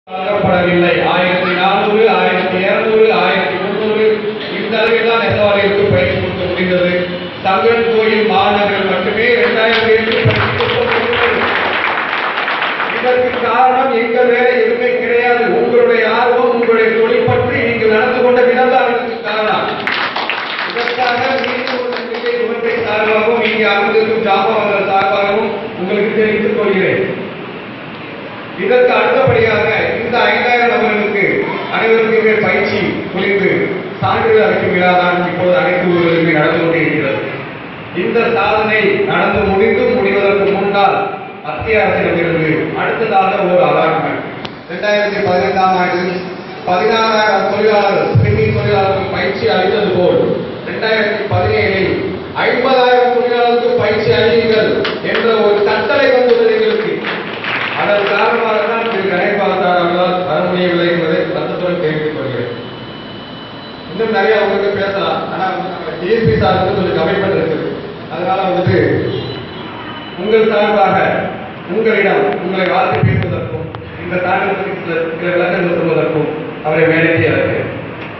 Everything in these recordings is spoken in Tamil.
வழங்கப்படவில்லை ஆயிரத்தி நானூறு ஆயிரத்தி இருநூறு ஆயிரத்தி முன்னூறு இந்த அளவில் தான் நெசவாளிகளுக்கு பயிற்சி கொடுக்க முடிந்தது தங்கன் கோயில் மாணவர்கள் மட்டுமே இரண்டாயிரம் பேருக்கு பயிற்சி கொடுக்க முடிந்தது இதற்கு காரணம் எங்கள் வேலை எதுவுமே கிடையாது உங்களுடைய ஆர்வம் உங்களுடைய தொழில் பற்றி நீங்கள் நடந்து கொண்ட விதம் தான் இதற்கு காரணம் இதற்காக மீண்டும் ஒரு நம்பிக்கை குழந்தை சார்பாகவும் இங்கே அமர்ந்திருக்கும் ஜாமாவர்கள் சார்பாகவும் உங்களுக்கு தெரிவித்துக் கொள்கிறேன் இதற்கு அடுத்தபடியாக இந்த ஐந்தாயிரம் நபர்களுக்கு அனைவருக்குமே பயிற்சி புரிந்து சான்றிதழ் அளிக்கும் விழா தான் இப்போது அனைத்து ஊர்களுமே நடந்து கொண்டிருக்கிறது இந்த சாதனை நடந்து முடிந்து முடிவதற்கு முன்னால் மத்திய அரசிடமிருந்து அடுத்ததாக ஒரு அலாட்மெண்ட் இரண்டாயிரத்தி பதினைந்தாம் ஆண்டு பதினாறாயிரம் தொழிலாளர்கள் ஸ்பின்னிங் தொழிலாளர்களுக்கு பயிற்சி அளித்தது போல் இரண்டாயிரத்தி பதினேழில் ஐம்பதாயிரம் தொழிலாளர்களுக்கு பயிற்சி அளியுங்கள் என்ற ஒரு கட்டளை வந்துள்ளது எங்களுக்கு அதன் காரணமாக தான் திரு கணேபாலத்தார் அவர்களால் வர முடியவில்லை என்பதை சத்தத்துடன் தெரிவித்துக் கொள்கிறேன் இன்னும் நிறைய உங்களுக்கு பேசலாம் ஆனா வந்து நம்ம டிஎஸ்பி சாருக்கு கொஞ்சம் கமிட்மெண்ட் இருக்குது அதனால வந்துட்டு உங்கள் சார்பாக உங்களிடம் உங்களை வாழ்த்து பேசுவதற்கும் இந்த தாக்கத்துக்கு சில சில விளக்கங்கள் சொல்வதற்கும் அவரை மேடைக்கு அழைக்கிறேன்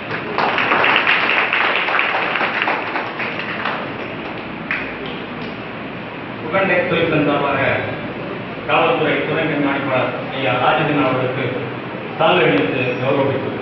உகண்டெக் தொழிற்சங்கம் சார்பாக காவல்துறை துணை கண்காணிப்பாளர் ஐயா ராஜேந்திரன் அவர்களுக்கு சால்வை அணிவித்து கௌரவிப்பது